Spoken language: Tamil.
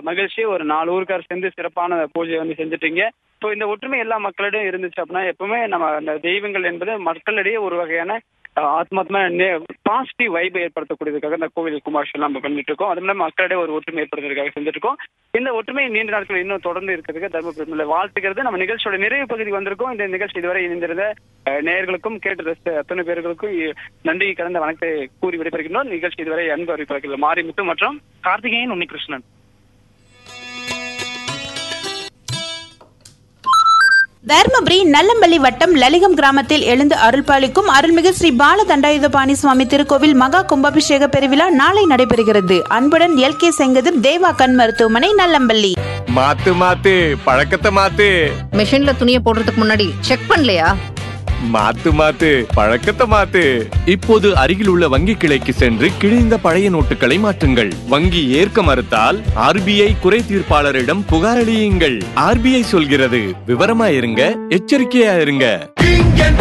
மகிழ்ச்சி ஒரு நாலு ஊருக்கார் சேர்ந்து சிறப்பான பூஜை வந்து செஞ்சுட்டீங்க ஸோ இந்த ஒற்றுமை எல்லா மக்களிடையும் இருந்துச்சு அப்படின்னா எப்பவுமே நம்ம அந்த தெய்வங்கள் என்பது மக்களிடையே ஒரு வகையான அஹ், ஆத்மாத்மா பாசிட்டிவ் வைப் ஏற்படுத்தக்கூடியதுக்காக இந்த கோவில் கும்பாஷம் நம்ம பண்ணிட்டு இருக்கோம் அது மூலம் மக்களிடையே ஒரு ஒற்றுமை ஏற்படுத்துறதுக்காக செஞ்சுட்டு இருக்கோம் இந்த ஒற்றுமை நீண்ட நாட்கள் இன்னும் தொடர்ந்து இருக்கிறதுக்கு தர்மபுரி வாழ்த்துக்கிறது நம்ம நிகழ்ச்சியோட நிறைவு பகுதி வந்திருக்கோம் இந்த நிகழ்ச்சி இதுவரை இணைந்திருந்த அஹ், நேயர்களுக்கும் கேட்டு ரசித்த அத்தனை பேர்களுக்கும் இ- நன்றி கலந்த வணக்கத்தை கூறி விடைபெறுகின்றோம் நிகழ்ச்சி இதுவரை அன்பு அறிவிப்பாளர்கள் மாரிமுத்து மற்றும் கார்த்திகேயன் உன்னிகிருஷ்ணன் தர்மபுரி நல்லம்பள்ளி வட்டம் லலிகம் கிராமத்தில் எழுந்து அருள்பாலிக்கும் அருள்மிகு ஸ்ரீ பால தண்டாயுதபாணி சுவாமி திருக்கோவில் மகா கும்பாபிஷேக பெருவிழா நாளை நடைபெறுகிறது அன்புடன் எல் கே செங்கதிர் தேவா கண் மருத்துவமனை நல்லம்பள்ளி மாத்து மாத்து பழக்கத்தை மாத்து மிஷின்ல துணியை போடுறதுக்கு முன்னாடி செக் பண்ணலையா மாத்து மாத்து பழக்கத்தை மாத்து இப்போது அருகில் உள்ள வங்கி கிளைக்கு சென்று கிழிந்த பழைய நோட்டுகளை மாற்றுங்கள் வங்கி ஏற்க மறுத்தால் ஆர்பிஐ குறை தீர்ப்பாளரிடம் புகாரளியுங்கள் ஆர்பிஐ சொல்கிறது விவரமா இருங்க எச்சரிக்கையா இருங்க